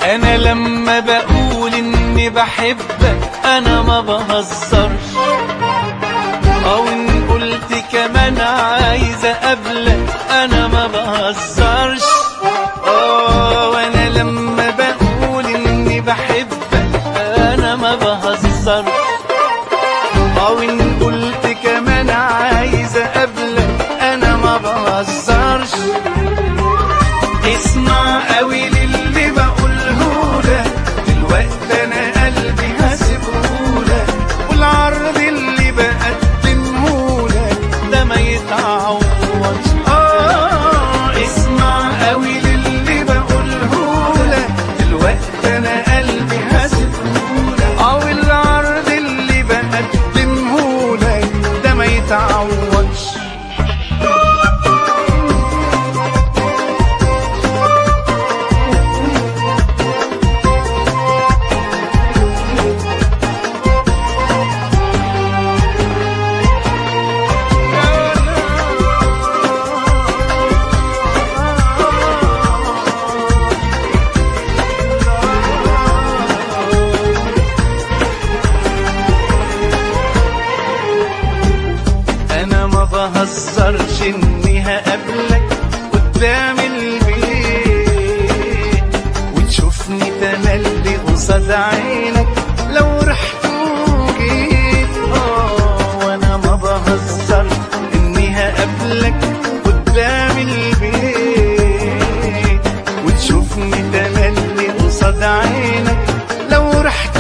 انا لما بقول اني بحبك انا ما بهزرش او ان قلت كمان عايز اقابلك انا ما بهزرش اه وانا لما بقول اني بحبك انا ما بهزرش او ان قلت كمان عايز اقابلك انا ما بهزرش اسمع قوي للي بقوله لك دلوقتي انا قلبي هسيبهولك والعرض اللي بقدمه لك ده ما يتعوضش اه اسمع قوي للي بقوله لك دلوقتي انا قلبي هسيبهولك او العرض اللي بقدمه لك ده ما يتعوضش انا ما بهزرش اني هقابلك قدام البيت وتشوفني تملي قصاد عينك لو رحت وجيت اه وانا ما بهزرش اني هقابلك قدام البيت وتشوفني تملي قصاد عينك لو رحت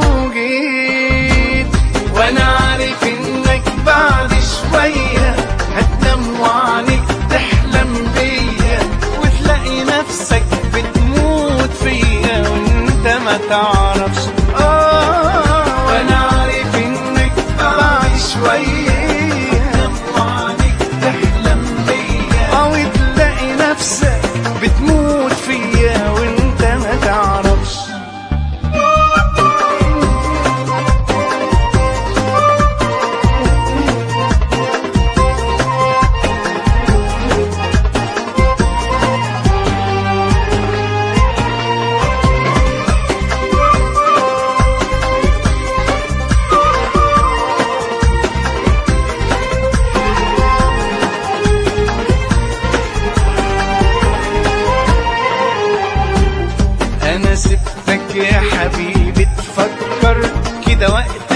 وجيت وانا عارف انك بعد شوية هتنام وعنك تحلم بيا وتلاقي نفسك بتموت فيا وانت ما تعرفش اه وانا عارف انك بعد شوية هتنام وعنك تحلم بيا او تلاقي نفسك بتموت فيا وانت ما تعرفش انا سبتك يا حبيبي تفكر كده وقت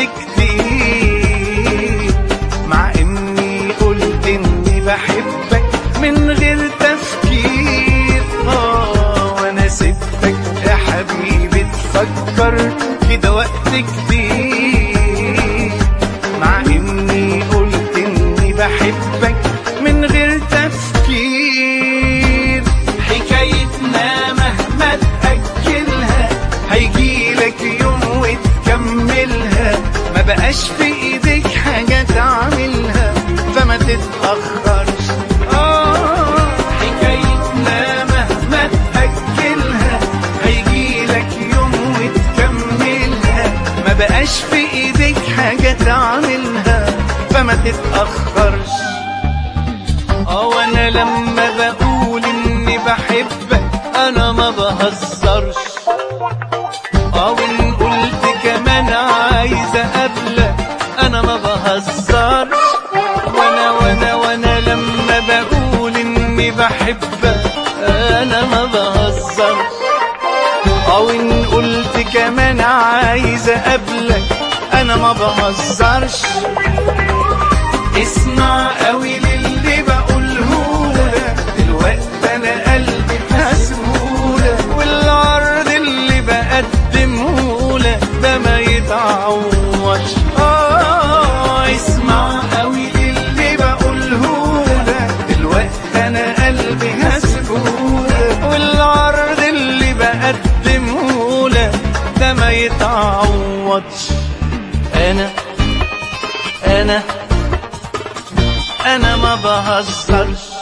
كتير مع اني قلت اني بحبك من غير تفكير اه وانا سبتك يا حبيبي تفكر كده وقت كتير مع اني قلت اني بحبك من غير تفكير حكايتنا مهما تأجلها هيجيلك يوم وتكملها ما بقاش في ايديك حاجة تعملها فما تتأخرش آه حكايتنا مهما تأجلها هيجيلك يوم وتكملها ما بقاش في ايديك حاجة تعملها فما تتأخرش اه وانا لما بقول اني بحبك انا ما بهزرش اه وان قلت كمان عايز اقابلك انا ما بهزرش وانا وانا وانا لما بقول اني بحبك انا ما بهزرش او ان قلت كمان عايز اقابلك انا ما بهزرش اسمع قوي للي بقوله لك دلوقتي انا قلبي هسهولك والعرض اللي بقدمه لك ده ما يتعوضش اه اسمع قوي للي بقوله لك دلوقتي انا قلبي هسهولك والعرض اللي بقدمه لك ده ما يتعوضش انا انا انا ما بهزرش